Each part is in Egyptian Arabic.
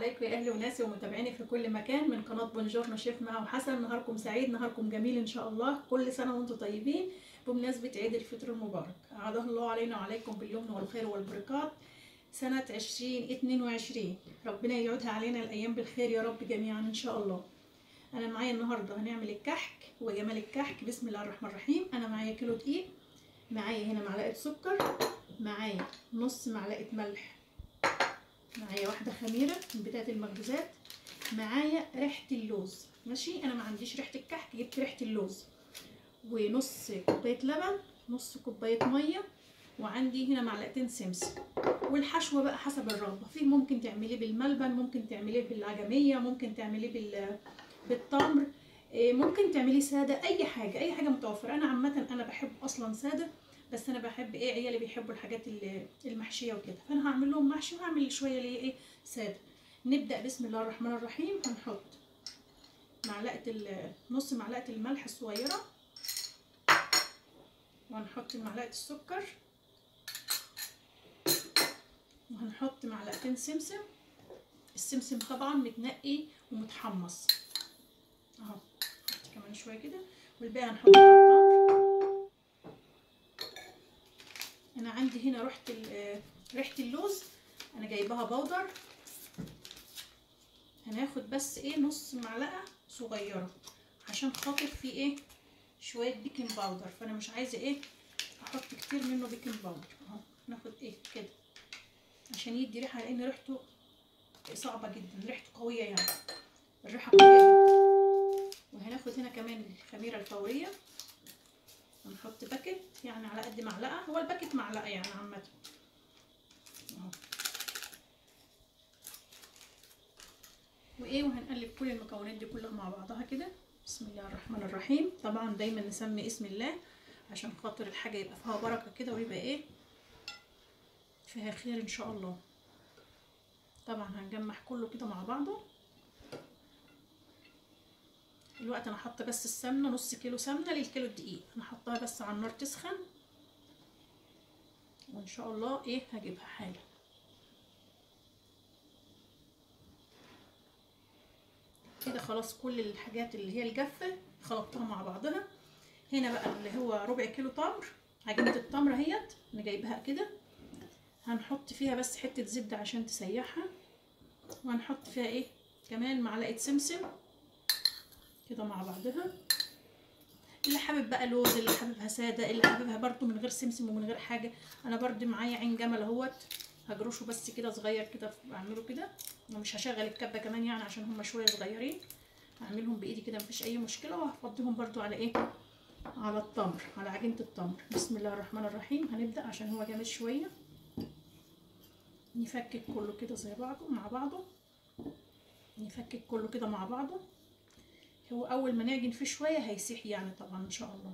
عليكم يا اهلي وناسي ومتابعيني في كل مكان من قناه بونجورنا شيف مها وحسن نهاركم سعيد نهاركم جميل ان شاء الله كل سنه وانتم طيبين بمناسبه عيد الفطر المبارك اعاده الله علينا وعليكم باليمن والخير والبركات سنه 2022 ربنا يعودها علينا الايام بالخير يا رب جميعا ان شاء الله انا معايا النهارده هنعمل الكحك وجمال الكحك بسم الله الرحمن الرحيم انا معايا كيلو دقيق معايا هنا معلقه سكر معايا نص معلقه ملح معايا واحدة خميرة من بداية المخبوزات معايا ريحة اللوز ماشي انا ما عنديش ريحة الكحك جبت ريحة اللوز ونص كوباية لبن نص كوباية مية وعندي هنا معلقتين سمسم والحشوة بقى حسب الرغبة في ممكن تعمليه بالملبن ممكن تعمليه بالعجمية ممكن تعمليه بال بالتمر ممكن تعمليه سادة اي حاجة اي حاجة متوفرة انا عامة انا بحب اصلا سادة بس انا بحب ايه عيالي بيحبوا الحاجات المحشيه وكده فانا هعمل لهم محشي وهعمل شويه ليه ايه ساده نبدا بسم الله الرحمن الرحيم هنحط معلقه نص معلقه الملح الصغيره وهنحط معلقه السكر وهنحط معلقتين سمسم السمسم طبعا متنقي ومتحمص اهو نحط كمان شويه كده والباقي هنحط التمر انا عندي هنا ريحه ريحه اللوز انا جايباها بودر هناخد بس ايه نص معلقه صغيره عشان خاطر في ايه شويه بيكنج باودر فانا مش عايزه ايه احط كتير منه بيكنج باودر اهو ناخد ايه كده عشان يدي ريحه لان ريحته صعبه جدا ريحته قويه يعني الريحه قويه جدا وهناخد هنا كمان الخميره الفوريه هنحط باكت يعني على قد معلقه هو الباكت معلقه يعني عامه اهو وايه وهنقلب كل المكونات دي كلها مع بعضها كده بسم الله الرحمن الرحيم طبعا دايما نسمي اسم الله عشان خاطر الحاجه يبقى فيها بركه كده ويبقى ايه فيها خير ان شاء الله طبعا هنجمع كله كده مع بعضه الوقت انا حاطه بس السمنه نص كيلو سمنه للكيلو الدقيق انا حطاها بس على النار تسخن وان شاء الله ايه هجيبها حالا كده خلاص كل الحاجات اللي هي الجافه خلطتها مع بعضها هنا بقى اللي هو ربع كيلو تمر عجينه التمر اهيت انا جايبها كده هنحط فيها بس حته زبده عشان تسيحها وهنحط فيها ايه كمان معلقه سمسم كده مع بعضها اللي حابب بقى لوز اللي حاببها ساده اللي حاببها برضو من غير سمسم ومن غير حاجه انا برضو معايا عين جمل اهوت هجرشه بس كده صغير كده بعمله كده ومش هشغل الكبه كمان يعني عشان هما شويه صغيرين هعملهم بايدي كده مفيش اي مشكله وهفضيهم برضو على ايه على التمر على عجينه التمر بسم الله الرحمن الرحيم هنبدا عشان هو جامد شويه نفكك كله كده زي بعضه مع بعضه نفكك كله كده مع بعضه هو اول ما نعجن فيه شويه هيسيح يعني طبعا ان شاء الله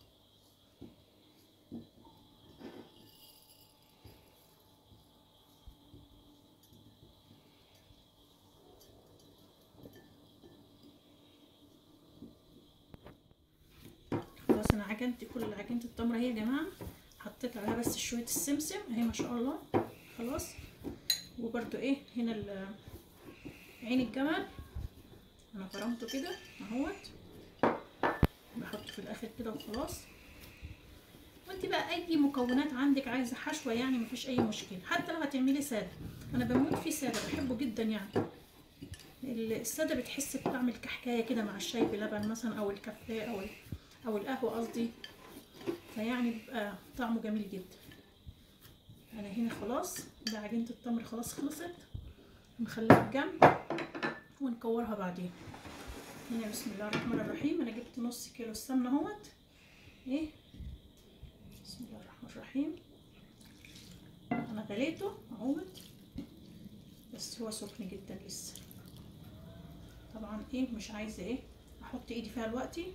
خلاص انا عجنت كل عجينه التمر اهي يا جماعه حطيت عليها بس شويه السمسم اهي ما شاء الله خلاص وبرده ايه هنا عين الجمل انا فرمته كده اهوت بحطه في الاخر كده وخلاص وانت بقى اي مكونات عندك عايزه حشوه يعني مفيش اي مشكله حتى لو هتعملي ساده انا بموت فيه ساده بحبه جدا يعني الساده بتحس بطعم الكحكايه كده مع الشاي بلبن مثلا او الكافيه او او القهوه قصدي فيعني بيبقى طعمه جميل جدا انا هنا خلاص ده عجينه التمر خلاص خلصت نخليها بجنب ونكورها بعدين هنا بسم الله الرحمن الرحيم انا جبت نص كيلو السمنه اهوت ايه بسم الله الرحمن الرحيم انا غليته اهوت بس هو سخن جدا لسه طبعا ايه مش عايزه ايه احط ايدي فيها دلوقتي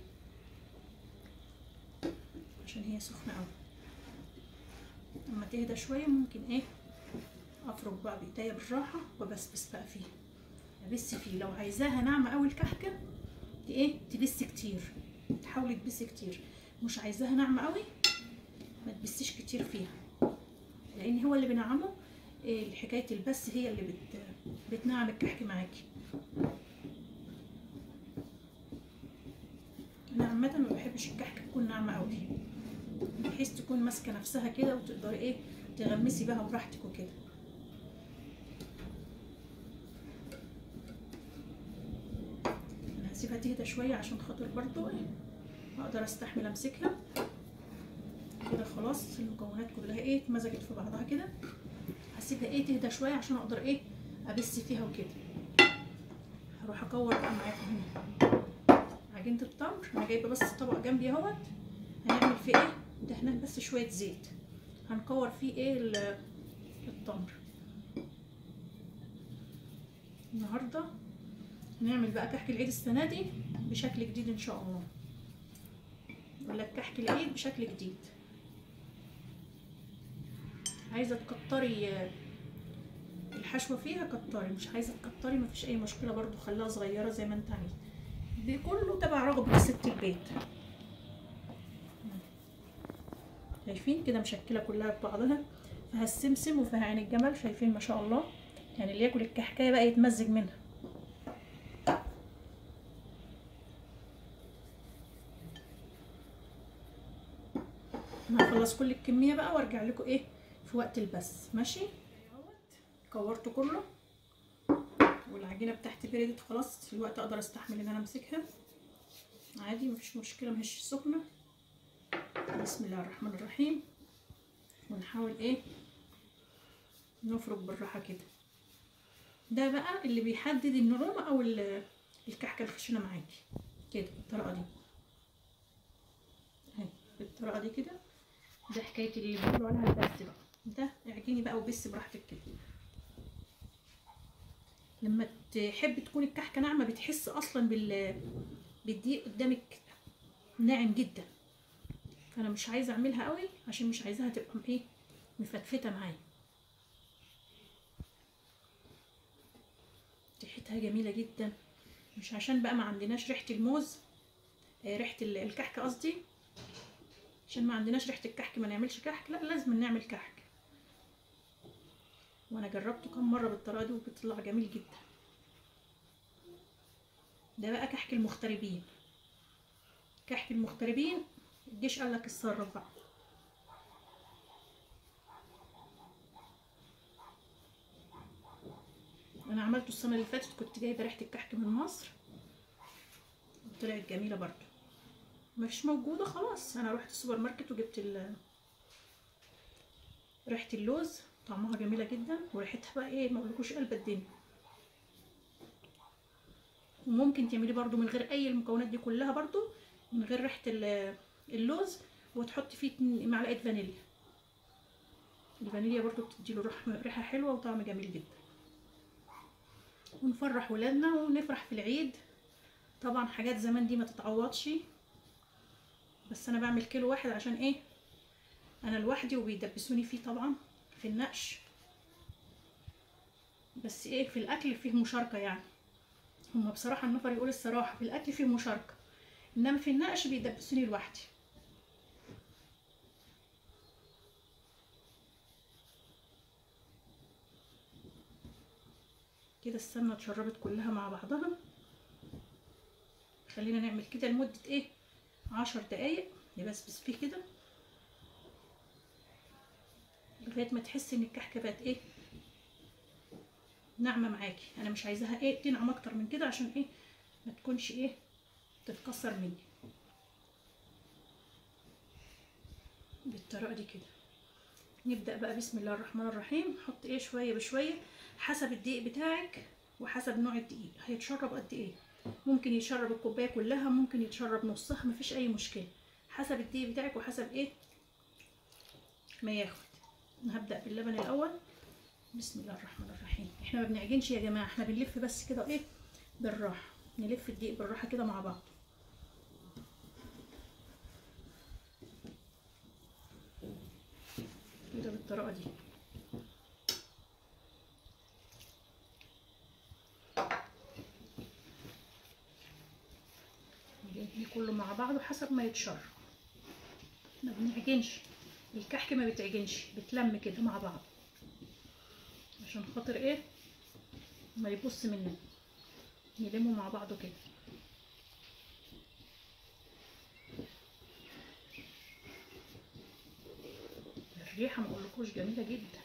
عشان هي سخنه قوي اما تهدى شويه ممكن ايه افرك بقى بايديا بالراحه وبسبس بقى فيها ابس فيه لو عايزاها ناعمه قوي الكحكه ايه تبسي كتير تحاولي تبسي كتير مش عايزاها ناعمه قوي ما تبسيش كتير فيها لان هو اللي بنعمه إيه، حكايه البس هي اللي بت بتنعم الكحك معاكي انا عامه ما بحبش الكحك تكون ناعمه قوي بحيث تكون ماسكه نفسها كده وتقدري ايه تغمسي بها براحتك وكده انا هسيبها تهدى شويه عشان خاطر برضو ايه اقدر استحمل امسكها كده خلاص المكونات كلها ايه اتمزجت في بعضها كده هسيبها ايه تهدى شويه عشان اقدر ايه ابس فيها وكده هروح اكور بقى معاكم هنا عجينه التمر انا جايبه بس طبق جنبي اهوت هنعمل فيه ايه دهناه بس شويه زيت هنكور فيه ايه التمر النهارده هنعمل بقى كحك العيد السنه دي بشكل جديد ان شاء الله ولا كحك العيد بشكل جديد عايزه تكتري الحشوه فيها كتري مش عايزه تكتري مفيش اي مشكله برضو خليها صغيره زي ما انت عايز دي كله تبع رغبه ست البيت شايفين كده مشكله كلها ببعضها فيها السمسم وفيها عين الجمل شايفين ما شاء الله يعني اللي ياكل الكحكايه بقى يتمزج منها انا هخلص كل الكميه بقى وارجع لكم ايه في وقت البس ماشي كورت كله والعجينه بتاعتي بردت خلاص في الوقت اقدر استحمل ان انا امسكها عادي مفيش مشكله مهيش سخنه بسم الله الرحمن الرحيم ونحاول ايه نفرك بالراحه كده ده بقى اللي بيحدد النعومه او الكحكه الخشنه معاكي كده بالطريقه دي اهي بالطريقه دي كده ده حكايه اللي بيقولوا عليها البس بقى ده اعجني بقى وبس براحتك كده لما تحب تكون الكحكه ناعمه بتحس اصلا بال بالدقيق قدامك ناعم جدا فانا مش عايزه اعملها قوي عشان مش عايزاها تبقى ايه مفتفته معايا ريحتها جميله جدا مش عشان بقى ما عندناش ريحه الموز آه ريحه الكحك قصدي عشان ما عندناش ريحه الكحك ما نعملش كحك لا لازم نعمل كحك وانا جربته كم مره بالطريقه دي وبيطلع جميل جدا ده بقى كحك المغتربين كحك المغتربين الجيش قال لك اتصرف بقى انا عملته السنه اللي فاتت كنت جايبه ريحه الكحك من مصر طلعت جميله برضو مش موجوده خلاص انا رحت السوبر ماركت وجبت ال ريحه اللوز طعمها جميله جدا وريحتها بقى ايه ما اقولكوش قلب الدنيا وممكن تعملي برضو من غير اي المكونات دي كلها برضو من غير ريحه اللوز وتحطي فيه معلقه فانيليا الفانيليا برضو بتديله ريحه حلوه وطعم جميل جدا ونفرح ولادنا ونفرح في العيد طبعا حاجات زمان دي ما تتعوضش بس انا بعمل كيلو واحد عشان ايه انا لوحدي وبيدبسوني فيه طبعا في النقش بس ايه في الاكل فيه مشاركه يعني هما بصراحه النفر يقول الصراحه في الاكل فيه مشاركه انما في النقش بيدبسوني لوحدي كده السمنه اتشربت كلها مع بعضها خلينا نعمل كده لمده ايه عشر دقايق نبسبس فيه كده لغايه ما تحسي ان الكحكه بقت ايه ناعمه معاكي انا مش عايزاها ايه تنعم اكتر من كده عشان ايه ما تكونش ايه تتكسر مني بالطريقه دي كده نبدا بقى بسم الله الرحمن الرحيم نحط ايه شويه بشويه حسب الدقيق بتاعك وحسب نوع الدقيق هيتشرب قد ايه ممكن يتشرب الكوبايه كلها ممكن يتشرب نصها مفيش اي مشكله حسب الدقيق بتاعك وحسب ايه ما ياخد هبدا باللبن الاول بسم الله الرحمن الرحيم احنا ما بنعجنش يا جماعه احنا بنلف بس كده ايه بالراحه نلف الدقيق بالراحه كده مع بعض كده بالطريقه دي دي كله مع بعضه حسب ما يتشرب ما بنعجنش الكحك ما بتعجنش بتلم كده مع بعض عشان خاطر ايه ما يبص مننا يلموا مع بعضه كده الريحه ما اقولكوش جميله جدا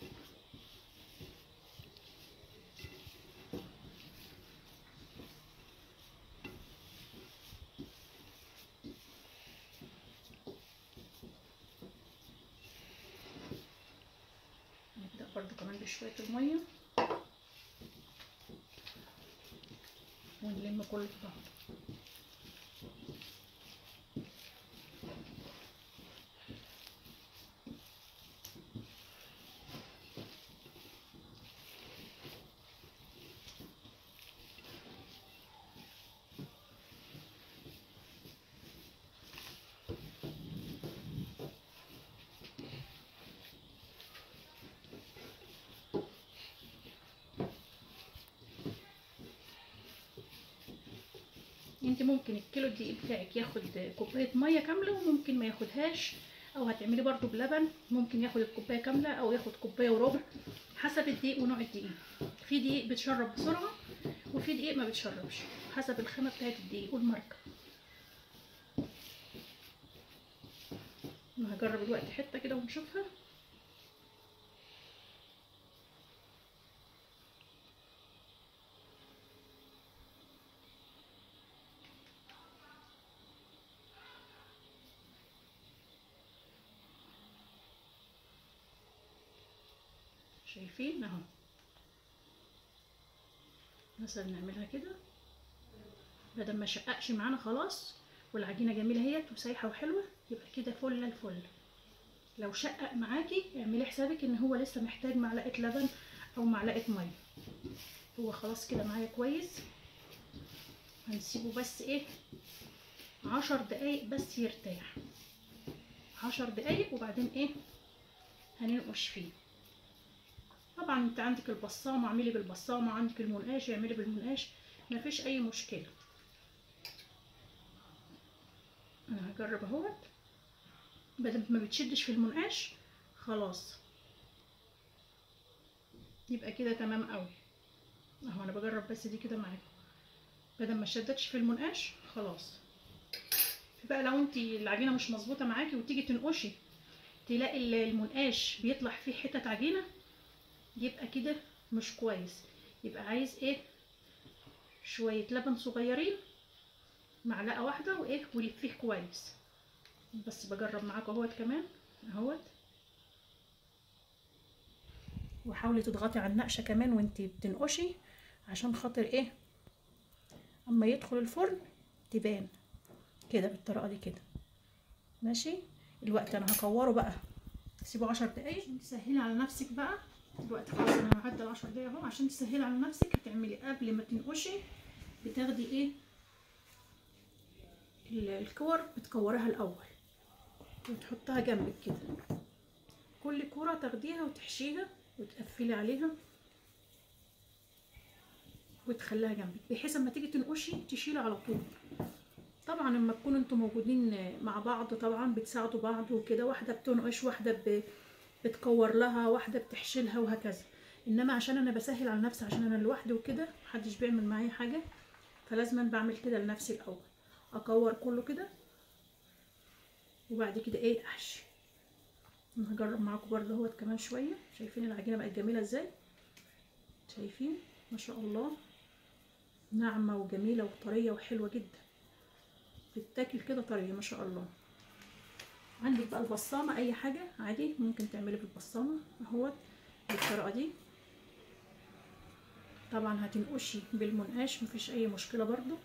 نبدأ برضو كمان بشوية المية ونلم كله في بعض انت ممكن الكيلو الدقيق بتاعك ياخد كوبايه ميه كامله وممكن ما ياخدهاش او هتعملي برضو بلبن ممكن ياخد الكوبايه كامله او ياخد كوبايه وربع حسب الدقيق ونوع الدقيق في دقيق بتشرب بسرعه وفي دقيق ما بتشربش حسب الخامه بتاعت الدقيق والماركه انا هجرب دلوقتي حته كده ونشوفها شايفين اهو مثلا نعملها كده بدل ما شققش معانا خلاص والعجينه جميله اهيت وسايحه وحلوه يبقى كده فل الفل لو شقق معاكي اعملي حسابك ان هو لسه محتاج معلقه لبن او معلقه ميه هو خلاص كده معايا كويس هنسيبه بس ايه عشر دقايق بس يرتاح عشر دقايق وبعدين ايه هننقش فيه طبعا انت عندك البصامه اعملي بالبصامه عندك المنقاش اعملي بالمنقاش مفيش اي مشكله انا هجرب اهوت بدل ما بتشدش في المنقاش خلاص يبقى كده تمام قوي اهو انا بجرب بس دي كده معاكم بدل ما شدتش في المنقاش خلاص بقى لو انت العجينه مش مظبوطه معاكي وتيجي تنقشي تلاقي المنقاش بيطلع فيه حتت عجينه يبقى كده مش كويس يبقى عايز ايه شويه لبن صغيرين معلقه واحده وايه ولفيه كويس بس بجرب معاكم اهوت كمان اهوت وحاولي تضغطي على النقشه كمان وانتي بتنقشي عشان خاطر ايه اما يدخل الفرن تبان كده بالطريقه دي كده ماشي الوقت انا هكوره بقى سيبه عشر دقايق عشان تسهلي على نفسك بقى دلوقتي خلاص انا هعدي العشر دقايق اهو عشان تسهلي على نفسك هتعملي قبل ما تنقشي بتاخدي ايه الكور بتكوريها الاول وتحطها جنبك كده كل كوره تاخديها وتحشيها وتقفلي عليها وتخليها جنبك بحيث اما تيجي تنقشي تشيلي على طول طبعا لما تكونوا انتوا موجودين مع بعض طبعا بتساعدوا بعض وكده واحده بتنقش واحده ب... بتكور لها واحده بتحشيلها وهكذا انما عشان انا بسهل على نفسي عشان انا لوحدي وكده محدش بيعمل معايا حاجه فلازم بعمل كده لنفسي الاول اكور كله كده وبعد كده ايه احشي انا هجرب معاكم برضه اهوت كمان شويه شايفين العجينه بقت جميله ازاي شايفين ما شاء الله ناعمه وجميله وطريه وحلوه جدا بتتاكل كده طريه ما شاء الله عندك بقى البصامه اي حاجه عادي ممكن تعملي بالبصامه اهوت بالطريقه دي طبعا هتنقشي بالمنقاش مفيش اي مشكله برضو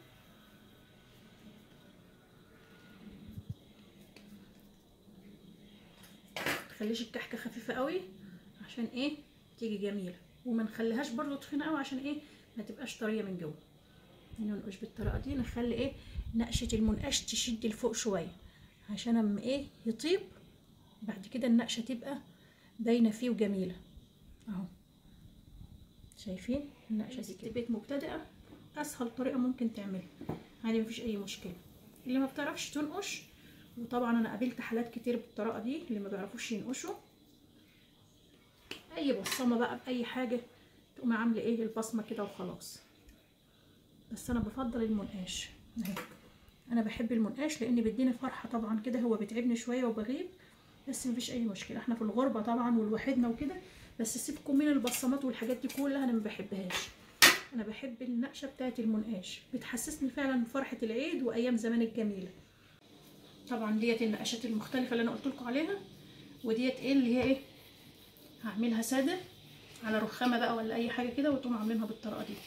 تخليش الكحكه خفيفه قوي عشان ايه تيجي جميله وما نخليهاش برضو تخينه قوي عشان ايه ما تبقاش طريه من جوه ننقش بالطريقه دي نخلي ايه نقشه المنقاش تشد لفوق شويه عشان اما ايه يطيب بعد كده النقشه تبقى باينه فيه وجميله اهو شايفين النقشه دي كده بيت مبتدئه اسهل طريقه ممكن تعملها عادي مفيش اي مشكله اللي ما بتعرفش تنقش وطبعا انا قابلت حالات كتير بالطريقه دي اللي ما بيعرفوش ينقشوا اي بصمه بقى باي حاجه تقومي عامله ايه البصمه كده وخلاص بس انا بفضل المنقاش اهي انا بحب المنقاش لان بيديني فرحه طبعا كده هو بيتعبني شويه وبغيب بس مفيش اي مشكله احنا في الغربه طبعا والوحدنا وكده بس سيبكم من البصمات والحاجات دي كلها انا ما بحبهاش انا بحب النقشه بتاعه المنقاش بتحسسني فعلا بفرحه العيد وايام زمان الجميله طبعا ديت النقاشات المختلفه اللي انا قلت لكم عليها وديت ايه اللي هي ايه هعملها ساده على رخامه بقى ولا اي حاجه كده وتقوم عاملينها بالطريقه دي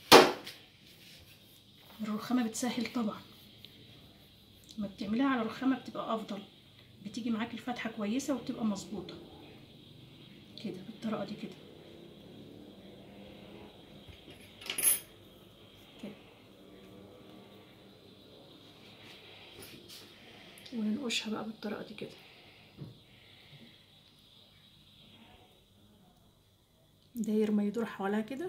الرخامه بتسهل طبعا لما بتعمليها على رخامه بتبقى افضل بتيجي معاكي الفتحه كويسه وبتبقى مظبوطه كده بالطريقه دي كده كده وننقشها بقى بالطريقه دي كده داير ما يدور حواليها كده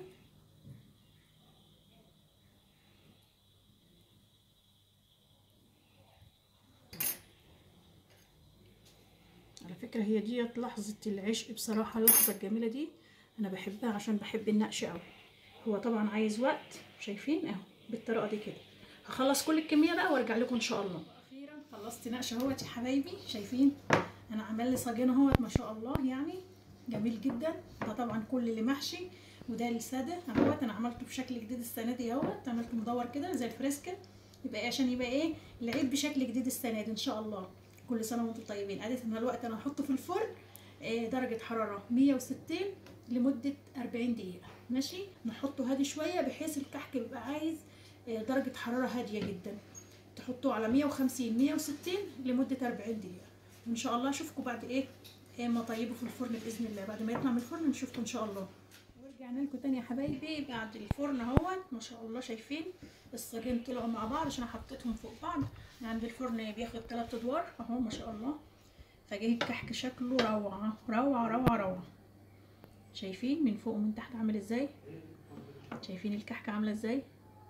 على فكرة هي ديت لحظة العشق بصراحة اللحظة الجميلة دي أنا بحبها عشان بحب النقش أوي هو طبعا عايز وقت شايفين أهو بالطريقة دي كده هخلص كل الكمية بقى وارجع لكم إن شاء الله أخيرا خلصت نقش اهوت يا حبايبي شايفين أنا عمل لي صاجين اهوت ما شاء الله يعني جميل جدا ده طبعا كل اللي محشي وده السادة اهوت أنا عملته بشكل جديد السنة دي اهوت عملته مدور كده زي الفريسكا يبقى إيه عشان يبقى ايه العيد بشكل جديد السنة دي إن شاء الله كل سنه وانتم طيبين عاده ان الوقت انا هحطه في الفرن آه درجه حراره 160 لمده 40 دقيقه ماشي نحطه هادي شويه بحيث الكحك يبقى عايز آه درجه حراره هاديه جدا تحطوه على 150 160 لمده 40 دقيقه وان شاء الله اشوفكم بعد ايه آه ما طيبه في الفرن باذن الله بعد ما يطلع من الفرن نشوفكم ان شاء الله ورجعنا لكم تاني يا حبايبي بعد الفرن اهوت ما شاء الله شايفين الصاجين طلعوا مع بعض عشان حطيتهم فوق بعض عند الفرن بياخد ثلاث ادوار اهو ما شاء الله فجه الكحك شكله روعه روعه روعه روعه شايفين من فوق ومن تحت عامل ازاي شايفين الكحكه عامله ازاي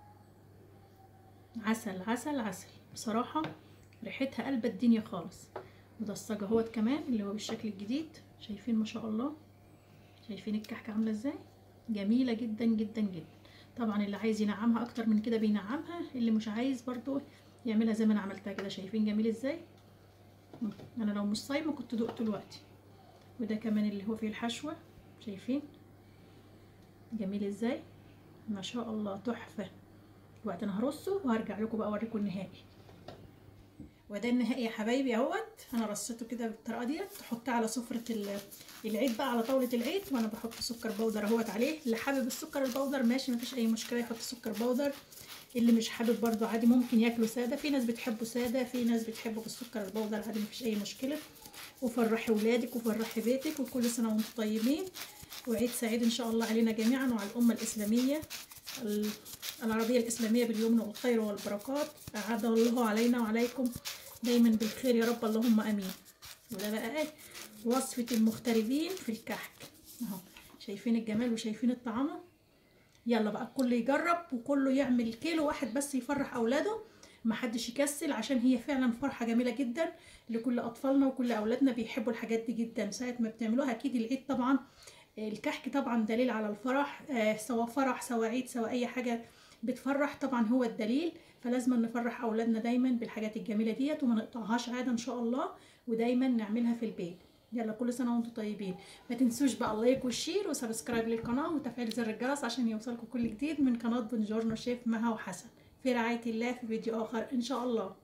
عسل عسل عسل بصراحه ريحتها قلبة الدنيا خالص وده الصاج اهوت كمان اللي هو بالشكل الجديد شايفين ما شاء الله شايفين الكحكه عامله ازاي جميله جدا جدا جدا طبعا اللي عايز ينعمها اكتر من كده بينعمها اللي مش عايز برضو يعملها زي ما انا عملتها كده شايفين جميل ازاي انا لو مش صايمه كنت دقته دلوقتي وده كمان اللي هو فيه الحشوه شايفين جميل ازاي ما شاء الله تحفه الوقت انا هرصه وهرجع لكم بقى اوريكم النهائي وده النهائي يا حبايبي اهوت انا رصيته كده بالطريقه ديت تحطيه على سفره العيد بقى على طاوله العيد وانا بحط سكر بودر اهوت عليه اللي حابب السكر البودر ماشي مفيش اي مشكله يحط سكر بودر اللي مش حابب برضو عادي ممكن ياكله ساده في ناس بتحبه ساده في ناس بتحبه بالسكر البودر عادي مفيش اي مشكله وفرحي ولادك وفرحي بيتك وكل سنه وانتم طيبين وعيد سعيد ان شاء الله علينا جميعا وعلى الامه الاسلاميه العربيه الاسلاميه باليمن والخير والبركات اعاد الله علينا وعليكم دايما بالخير يا رب اللهم امين وده بقى ايه وصفه المغتربين في الكحك اهو شايفين الجمال وشايفين الطعامه يلا بقى الكل يجرب وكله يعمل كيلو واحد بس يفرح اولاده محدش يكسل عشان هي فعلا فرحة جميلة جدا لكل أطفالنا وكل أولادنا بيحبوا الحاجات دي جدا ساعة ما بتعملوها أكيد العيد طبعا الكحك طبعا دليل على الفرح آه سواء فرح سواء عيد سواء أي حاجة بتفرح طبعا هو الدليل فلازم نفرح أولادنا دايما بالحاجات الجميلة ديت وما نقطعهاش عادة إن شاء الله ودايما نعملها في البيت يلا كل سنه وانتم طيبين ما تنسوش بقى اللايك والشير وسبسكرايب للقناه وتفعيل زر الجرس عشان يوصلكم كل جديد من قناه بونجورنو شيف مها وحسن في رعايه الله في فيديو اخر ان شاء الله